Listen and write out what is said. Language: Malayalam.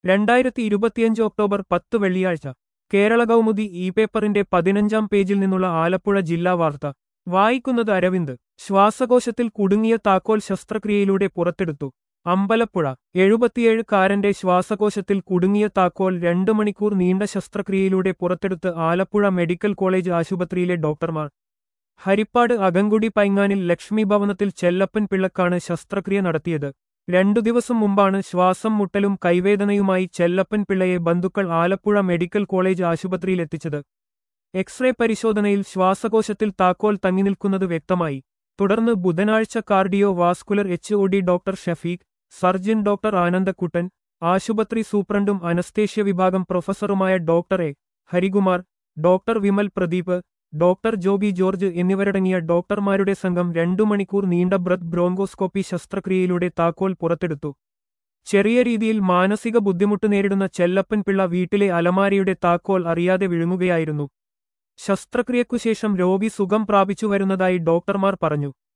രണ്ടായിരത്തി ഇരുപത്തിയഞ്ച് ഒക്ടോബർ പത്ത് വെള്ളിയാഴ്ച കേരള കൗമുദി ഇ പേപ്പറിന്റെ പതിനഞ്ചാം പേജിൽ നിന്നുള്ള ആലപ്പുഴ ജില്ലാ വാർത്ത വായിക്കുന്നത് അരവിന്ദ് ശ്വാസകോശത്തിൽ കുടുങ്ങിയ താക്കോൽ ശസ്ത്രക്രിയയിലൂടെ പുറത്തെടുത്തു അമ്പലപ്പുഴ എഴുപത്തിയേഴുകാരന്റെ ശ്വാസകോശത്തിൽ കുടുങ്ങിയ താക്കോൽ രണ്ടു മണിക്കൂർ നീണ്ട ശസ്ത്രക്രിയയിലൂടെ പുറത്തെടുത്ത് ആലപ്പുഴ മെഡിക്കൽ കോളേജ് ആശുപത്രിയിലെ ഡോക്ടർമാർ ഹരിപ്പാട് അകങ്കുടി പൈങ്ങാനിൽ ലക്ഷ്മി ഭവനത്തിൽ ചെല്ലപ്പൻ പിള്ളക്കാണ് ശസ്ത്രക്രിയ നടത്തിയത് രണ്ടു ദിവസം മുമ്പാണ് ശ്വാസം മുട്ടലും കൈവേദനയുമായി ചെല്ലപ്പൻ പിള്ളയെ ബന്ധുക്കൾ ആലപ്പുഴ മെഡിക്കൽ കോളേജ് ആശുപത്രിയിലെത്തിച്ചത് എക്സ്റേ പരിശോധനയിൽ ശ്വാസകോശത്തിൽ താക്കോൽ തങ്ങി നിൽക്കുന്നത് വ്യക്തമായി തുടർന്ന് ബുധനാഴ്ച cardiovascular H O D doctor Shafeeq surgeon doctor Anandakuttan ആശുപത്രി സൂപ്രണ്ടും അനസ്തേഷ്യ വിഭാഗം പ്രൊഫസറുമായ doctor A Harikumar doctor Vimal Pradeep doctor Joby George എന്നിവരടങ്ങിയ ഡോക്ടർമാരുടെ സംഘം രണ്ടു മണിക്കൂർ നീണ്ട ബ്രത്ത് ബ്രോങ്കോസ്കോപ്പി ശസ്ത്രക്രിയയിലൂടെ താക്കോൽ പുറത്തെടുത്തു ചെറിയ രീതിയിൽ മാനസിക ബുദ്ധിമുട്ട് നേരിടുന്ന ചെല്ലപ്പൻ പിള്ള വീട്ടിലെ അലമാരിയുടെ താക്കോൽ അറിയാതെ വിഴുങ്ങുകയായിരുന്നു ശസ്ത്രക്രിയക്കുശേഷം രോഗി സുഖം പ്രാപിച്ചു വരുന്നതായി ഡോക്ടർമാർ പറഞ്ഞു